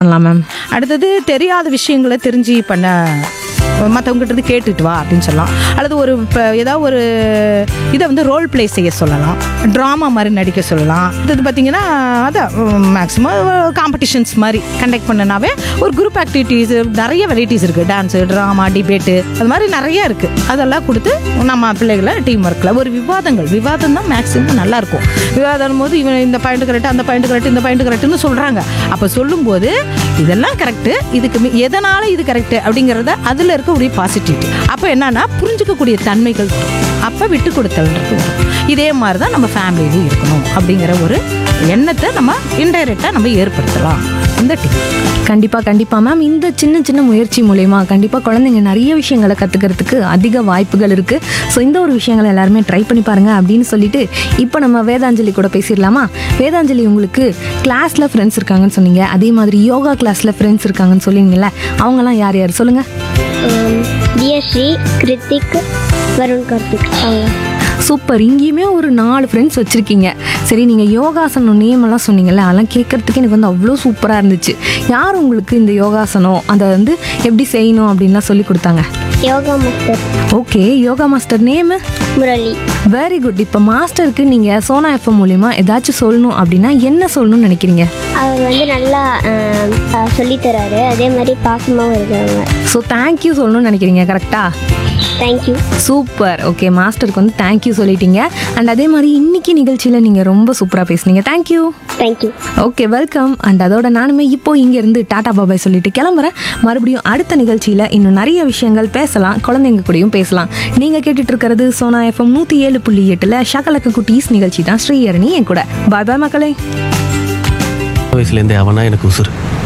பண்ணலாம் மேம் அடுத்தது தெரியாத விஷயங்களை தெரிஞ்சு பண்ண மற்றவங்ககிட்ட இருந்து கேட்டுட்டு வா அப்படின்னு சொல்லலாம் அல்லது ஒரு இப்போ ஏதாவது ஒரு இதை வந்து ரோல் ப்ளே செய்ய சொல்லலாம் ட்ராமா மாதிரி நடிக்க சொல்லலாம் இது பார்த்தீங்கன்னா அதான் மேக்ஸிமம் காம்படிஷன்ஸ் மாதிரி கண்டக்ட் பண்ணனாவே ஒரு குரூப் ஆக்டிவிட்டீஸ் நிறைய வெரைட்டிஸ் இருக்குது டான்ஸு ட்ராமா டிபேட்டு அது மாதிரி நிறைய இருக்குது அதெல்லாம் கொடுத்து நம்ம பிள்ளைகளை டீம் ஒர்க்கில் ஒரு விவாதங்கள் விவாதம் தான் மேக்ஸிமம் நல்லாயிருக்கும் விவாதம் போது இவன் இந்த பாயிண்ட் கரெக்ட் அந்த பாயிண்ட் கரெக்ட் இந்த பாயிண்ட் கரெக்ட்னு சொல்கிறாங்க அப்போ சொல்லும்போது இதெல்லாம் கரெக்டு இதுக்கு மி- எதனால இது கரெக்ட் அப்படிங்கிறத அதில் இருக்கக்கூடிய பாசிட்டிவிட்டி அப்போ என்னன்னா புரிஞ்சுக்கக்கூடிய தன்மைகள் அப்போ விட்டு கொடுத்தல்ன்றது வரும் இதே மாதிரி தான் நம்ம ஃபேமிலியிலும் இருக்கணும் அப்படிங்கிற ஒரு எண்ணத்தை நம்ம இன்டைரக்டாக நம்ம ஏற்படுத்தலாம் இந்த டீம் கண்டிப்பாக கண்டிப்பாக மேம் இந்த சின்ன சின்ன முயற்சி மூலயமா கண்டிப்பாக குழந்தைங்க நிறைய விஷயங்களை கற்றுக்கிறதுக்கு அதிக வாய்ப்புகள் இருக்குது ஸோ இந்த ஒரு விஷயங்களை எல்லாருமே ட்ரை பண்ணி பாருங்க அப்படின்னு சொல்லிட்டு இப்போ நம்ம வேதாஞ்சலி கூட பேசிடலாமா வேதாஞ்சலி உங்களுக்கு கிளாஸில் ஃப்ரெண்ட்ஸ் இருக்காங்கன்னு சொன்னீங்க அதே மாதிரி யோகா கிளாஸில் ஃப்ரெண்ட்ஸ் இருக்காங்கன்னு சொன்னீங்கல்ல அவங்கலாம் யார் யார் சொல்லுங்கள் தியஸ்ரீ கிருத்திக் வருண் கார்த்திக் அவங்க சூப்பர் இங்கேயுமே ஒரு நாலு ஃப்ரெண்ட்ஸ் வச்சுருக்கீங்க சரி நீங்கள் யோகாசனம் நேம் எல்லாம் சொன்னீங்கல்ல அதெல்லாம் கேட்கறதுக்கு எனக்கு வந்து அவ்வளோ சூப்பராக இருந்துச்சு யார் உங்களுக்கு இந்த யோகாசனம் அதை வந்து எப்படி செய்யணும் அப்படின்லாம் சொல்லி கொடுத்தாங்க yoga master okay yoga master name Murali very good இப்போ மாஸ்டருக்கு நீங்கள் சோனா எஃப்எம் மூலிமா ஏதாச்சும் சொல்லணும் அப்படின்னா என்ன சொல்லணும்னு நினைக்கிறீங்க அவர் வந்து நல்லா ஆஹ், ஆஹ், சொல்லித் தராரு அதே மாதிரி பாசமாகவும் இருக்காங்க ஸோ தேங்க்யூ சொல்லணும்னு நினைக்கிறீங்க கரெக்டாக தேங்க்யூ சூப்பர் ஓகே மாஸ்டருக்கு வந்து தேங்க்யூ சொல்லிட்டீங்க அண்ட் அதே மாதிரி இன்னைக்கு நிகழ்ச்சியில் நீங்கள் ரொம்ப சூப்பராக பேசுனீங்க thank you thank you okay welcome and அதோட நானுமே இப்போ இங்கேருந்து டாடா பாபாய் சொல்லிட்டு கிளம்புறேன் மறுபடியும் அடுத்த நிகழ்ச்சியில் இன்னும் நிறைய விஷயங்கள் பேசலாம் குழந்தைங்க கூடயும் பேசலாம் நீங்கள் கேட்டுட்டு இருக்கிறது சோனா எஃப்எம் நூற்றி ஏழு புள்ளி எட்டில் ஷகலக்க குட்டீஸ் நிகழ்ச்சி தான் ஸ்ரீஹரணி என் கூட பாய் பாய் மக்களே வயசுலேருந்தே அவனா எனக்கு உசுறு